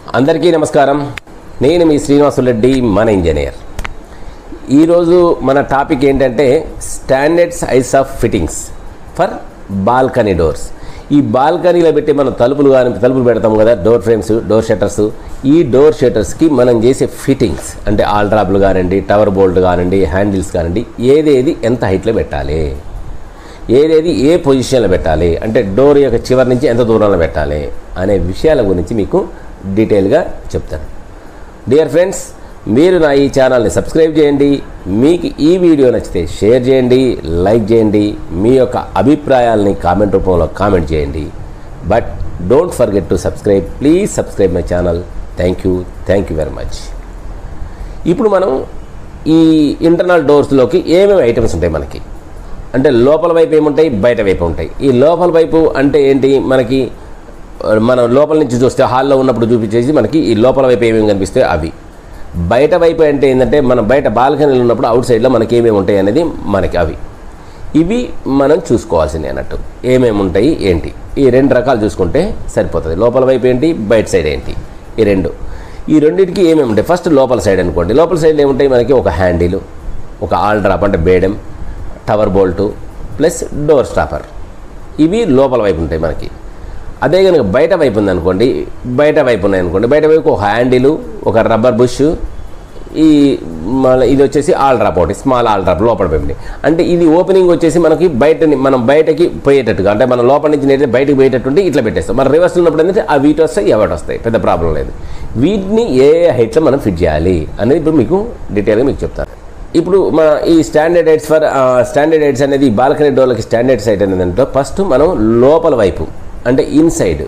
అందరికీ నమస్కారం నేను మీ శ్రీనివాసులరెడ్డి మన ఇంజనీర్ ఈరోజు మన టాపిక్ ఏంటంటే standard size of fittings for balcony doors ఈ బాల్కనీలో పెట్టి మనం తలుపులు కానీ తలుపులు పెడతాం కదా డోర్ ఫ్రేమ్స్ డోర్ షట్టర్స్ ఈ డోర్ షట్టర్స్కి మనం చేసే ఫిట్టింగ్స్ అంటే ఆల్డ్రాప్లు కానివ్వండి టవర్ బోల్ట్ కానివ్వండి హ్యాండిల్స్ కానివ్వండి ఏదేది ఎంత హైట్లో పెట్టాలి ఏదేది ఏ పొజిషన్లో పెట్టాలి అంటే డోర్ యొక్క చివరి నుంచి ఎంత దూరంలో పెట్టాలి అనే విషయాల గురించి మీకు డీటెయిల్గా చెప్తాను డియర్ ఫ్రెండ్స్ మీరు నా ఈ ఛానల్ని సబ్స్క్రైబ్ చేయండి మీకు ఈ వీడియో నచ్చితే షేర్ చేయండి లైక్ చేయండి మీ యొక్క అభిప్రాయాలని కామెంట్ రూపంలో కామెంట్ చేయండి but don't forget to subscribe please subscribe my channel thank you thank you very much ఇప్పుడు మనం ఈ ఇంటర్నల్ డోర్స్లోకి ఏమేమి ఐటమ్స్ ఉంటాయి మనకి అంటే లోపల వైపు ఏముంటాయి బయట వైపు ఉంటాయి ఈ లోపల వైపు అంటే ఏంటి మనకి ఆ, మనం లోపల నుంచి చూస్తే హాల్లో ఉన్నప్పుడు చూపించేసి మనకి ఈ లోపల వైపు ఏమేమి కనిపిస్తాయి అవి బయట వైపు అంటే ఏంటంటే మనం బయట బాల్కనీలో ఉన్నప్పుడు అవుట్ సైడ్లో మనకి ఏమేమి ఉంటాయి అనేది మనకి అవి ఇవి మనం చూసుకోవాల్సింది అన్నట్టు ఏమేమి ఉంటాయి ఏంటి ఈ రెండు రకాలు చూసుకుంటే సరిపోతుంది లోపల వైపు ఏంటి బయట సైడ్ ఏంటి ఈ రెండు ఈ రెండింటికి ఏమేమి ఉంటాయి ఫస్ట్ లోపల సైడ్ అనుకోండి లోపల సైడ్ ఏముంటాయి మనకి ఒక హ్యాండిల్ ఒక ఆల్ డ్రాప్ అంటే బేడెం tower bolt plus door stopper ఇవి లోపల వైపు ఉంటాయి మనకి అదే కనుక బయట వైపు ఉందనుకోండి బయట వైపు ఉన్నాయి అనుకోండి బయట వైపు ఒక హ్యాండిల్ ఒక రబ్బర్ బుష్ ఈ మళ్ళీ ఇది వచ్చేసి ఆల్ డ్రాప్ ఒకటి స్మాల్ ఆల్ డ్రాప్ లోపల పెట్టి అంటే ఇది ఓపెనింగ్ వచ్చేసి మనకి బయటని మనం బయటకి పోయేటట్టుగా అంటే మనం లోపల నుంచి నేటి బయటకి పోయేటట్టు ఉంటే ఇట్లా పెట్టేస్తాం మన రివర్స్ ఉన్నప్పుడు ఏంటంటే ఆ వీటి వస్తాయి ఎవటి వస్తాయి పెద్ద ప్రాబ్లం లేదు వీటిని ఏ హైట్లో మనం ఫిట్ చేయాలి అనేది ఇప్పుడు మీకు డీటెయిల్గా మీకు చెప్తాను ఇప్పుడు మన ఈ standard aids for standard aids అనేది బాల్కనీ డోర్లకి స్టాండర్డ్ సైట్ అనేది ఏంటంటే ఫస్ట్ మనం లోపల వైపు అంటే ఇన్సైడ్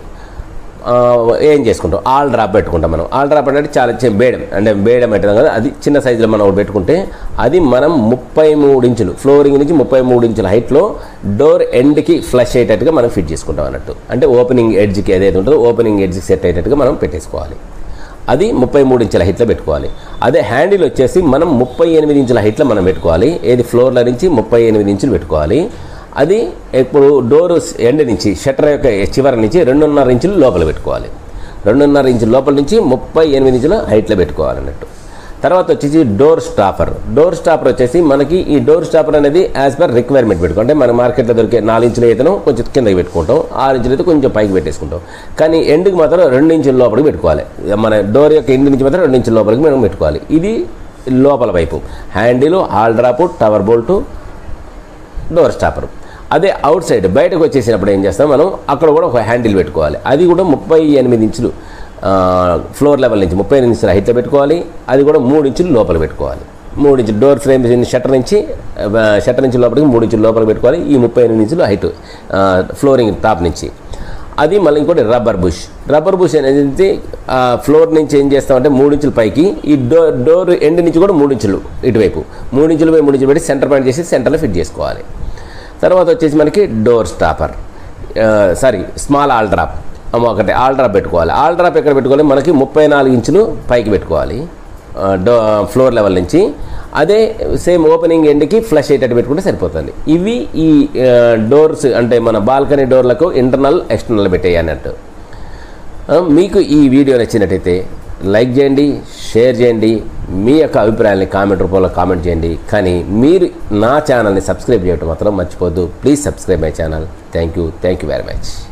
ఏం చేసుకుంటాం ఆల్ డ్రాప్ పెట్టుకుంటాం మనం ఆల్ డ్రాప్ అంటే చాలా చిన్న బేడం అంటే బేడం పెట్టడం కదా అది చిన్న సైజులో మనం ఒకటి పెట్టుకుంటే అది మనం ముప్పై మూడు ఇంచులు ఫ్లోరింగ్ నుంచి ముప్పై మూడు ఇంచుల హైట్లో డోర్ ఎండ్కి ఫ్లష్ అయ్యేటట్టుగా మనం ఫిట్ చేసుకుంటాం అన్నట్టు అంటే ఓపెనింగ్ ఎడ్జ్కి ఏదైతే ఉంటుందో ఓపెనింగ్ ఎడ్జ్కి సెట్ అయ్యేటట్టుగా మనం పెట్టేసుకోవాలి అది ముప్పై మూడు ఇంచుల హైట్లో పెట్టుకోవాలి అదే హ్యాండిల్ వచ్చేసి మనం ముప్పై ఎనిమిది ఇంచుల హైట్లో మనం పెట్టుకోవాలి ఏది ఫ్లోర్ల నుంచి ముప్పై ఎనిమిది ఇంచులు పెట్టుకోవాలి అది ఇప్పుడు డోర్ ఎండ్ నుంచి షట్టర్ యొక్క చివరి నుంచి రెండున్నర ఇంచులు లోపల పెట్టుకోవాలి రెండున్నర ఇంచుల లోపల నుంచి ముప్పై ఎనిమిది ఇంచుల హైట్లో పెట్టుకోవాలి అన్నట్టు తర్వాత వచ్చేసి డోర్ స్టాపర్ డోర్ స్టాపర్ వచ్చేసి మనకి ఈ డోర్ స్టాపర్ అనేది యాజ్ పర్ రిక్వైర్మెంట్ పెట్టుకుంటే మన మార్కెట్లో దొరికే నాలుగు ఇంచుల ఈతను కొంచెం కిందకి పెట్టుకుంటాం ఆరు ఇంచులు అయితే కొంచెం పైకి పెట్టేసుకుంటాం కానీ ఎండ్కి మాత్రం రెండు ఇంచుల లోపలికి పెట్టుకోవాలి మన డోర్ యొక్క ఎండ్ నుంచి మాత్రం రెండు ఇంచుల లోపలికి మనం పెట్టుకోవాలి ఇది లోపల వైపు handle aldrop tower bolt door stopper అదే అవుట్ సైడ్ బయటకు వచ్చేసినప్పుడు ఏం చేస్తాం మనం అక్కడ కూడా ఒక హ్యాండిల్ పెట్టుకోవాలి అది కూడా ముప్పై ఎనిమిది ఇంచులు ఆ, ఫ్లోర్ లెవెల్ నుంచి ముప్పై ఎనిమిది ఇంచుల హైట్లో పెట్టుకోవాలి అది కూడా మూడు ఇంచులు లోపల పెట్టుకోవాలి మూడు ఇంచులు డోర్ ఫ్రేమ్ షట్టర్ నుంచి ఆ, షట్టర్ నుంచి లోపలికి మూడు ఇంచులు లోపల పెట్టుకోవాలి ఈ ముప్పై ఎనిమిది ఇంచులు హైట్ ఆ, ఫ్లోరింగ్ టాప్ నుంచి అది మళ్ళీ ఇంకోటి రబ్బర్ బుష్ రబ్బర్ బుష్ అనేది ఆ, ఫ్లోర్ నుంచి ఏం చేస్తామంటే మూడు ఇంచుల పైకి ఈ డోర్ డోర్ ఎండ్ నుంచి కూడా మూడు ఇంచులు ఇటువైపు మూడు ఇంచులు పై మూడు ఇంచులు పెట్టి సెంటర్ పాయింట్ చేసి సెంటర్లో ఫిట్ చేసుకోవాలి తర్వాత వచ్చేసి మనకి door stopper sorry small aldrop ఒకటి ఆల్ డ్రాప్ పెట్టుకోవాలి ఆల్ డ్రాప్ ఎక్కడ పెట్టుకోవాలి మనకి ముప్పై నాలుగు ఇంచులు పైకి పెట్టుకోవాలి ఆ, డో ఫ్లోర్ లెవెల్ నుంచి అదే సేమ్ ఓపెనింగ్ ఎండ్కి ఫ్లష్ అయ్యేటట్టు పెట్టుకుంటే సరిపోతుంది ఇవి ఈ ఆ, డోర్స్ అంటే మన బాల్కనీ డోర్లకు ఇంటర్నల్ ఎక్స్టర్నల్ పెట్టేయి అన్నట్టు ఆ, మీకు ఈ వీడియో నచ్చినట్టయితే లైక్ చేయండి షేర్ చేయండి మీ యొక్క అభిప్రాయాన్ని కామెంట్ రూపంలో కామెంట్ చేయండి కానీ మీరు నా ఛానల్ని సబ్స్క్రైబ్ చేయడం మాత్రం మర్చిపోద్దు please subscribe my channel thank you thank you very much